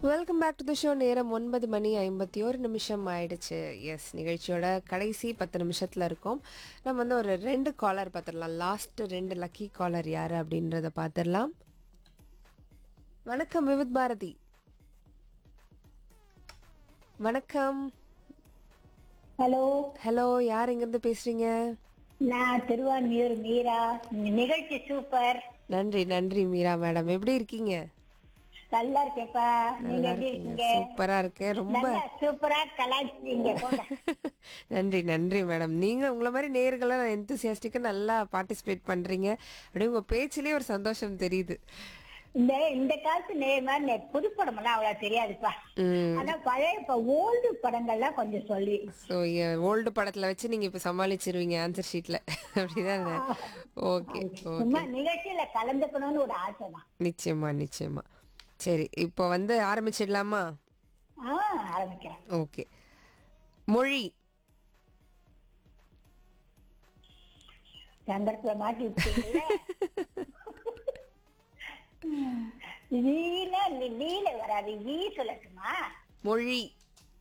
welcome back to the show நேரம் ஒன்பது மணி ஐம்பத்தி ஒரு நிமிஷம் ஆயிடுச்சு எஸ் நிகழ்ச்சியோட கடைசி பத்து நிமிஷத்தில் இருக்கோம் நம்ம வந்து ஒரு ரெண்டு காலர் பார்த்துடலாம் லாஸ்ட் ரெண்டு லக்கி காலர் யார் அப்படின்றத பார்த்துடலாம் வணக்கம் விவித் பாரதி வணக்கம் ஹலோ ஹலோ யார் எங்கேருந்து பேசுறீங்க நான் திருவான்மியூர் மீரா நிகழ்ச்சி சூப்பர் நன்றி நன்றி மீரா மேடம் எப்படி இருக்கீங்க நல்லா இருக்கேப்பா நீங்க நல்லா எப்படி இருக்கீங்க இருக்கீங்க சூப்பரா இருக்கேன் ரொம்ப நல்லா சூப்பரா கலாய்ச்சிங்க போங்க நன்றி நன்றி மேடம் நீங்க உங்களை மாதிரி நேர்களை எந்தூசியாஸ்டிக்கா நல்லா பார்ட்டிசிபேட் பண்றீங்க அப்படியே உங்க பேச்சிலேயே ஒரு சந்தோஷம் தெரியுது இந்த இந்த காலத்து நேர் மாதிரி நே- புது படம் எல்லாம் அவ்வளவு தெரியாதுப்பா ம் ஆனா பழைய இப்ப ஓல்டு படங்கள்லாம் கொஞ்சம் சொல்லி ஸோ ஓல்டு படத்துல வச்சு நீங்க இப்ப சமாளிச்சிருவீங்க ஆன்சர் ஷீட்ல அப்படிதானே ஓகே ஓ சும்மா நிகழ்ச்சியில கலந்துக்கணும்னு ஒரு ஆசை தான் நிச்சயமா நிச்சயமா சரி இப்போ வந்து ஆரம்பிச்சிடலாமா ஆஹ் ஆரம்பிக்கிறேன் ஓகே மொழி சந்தர்ப்பத்தை மாட்டி விட்டீங்கல்ல நீல நீல வராது ஈ சொல்லட்டுமா மொழி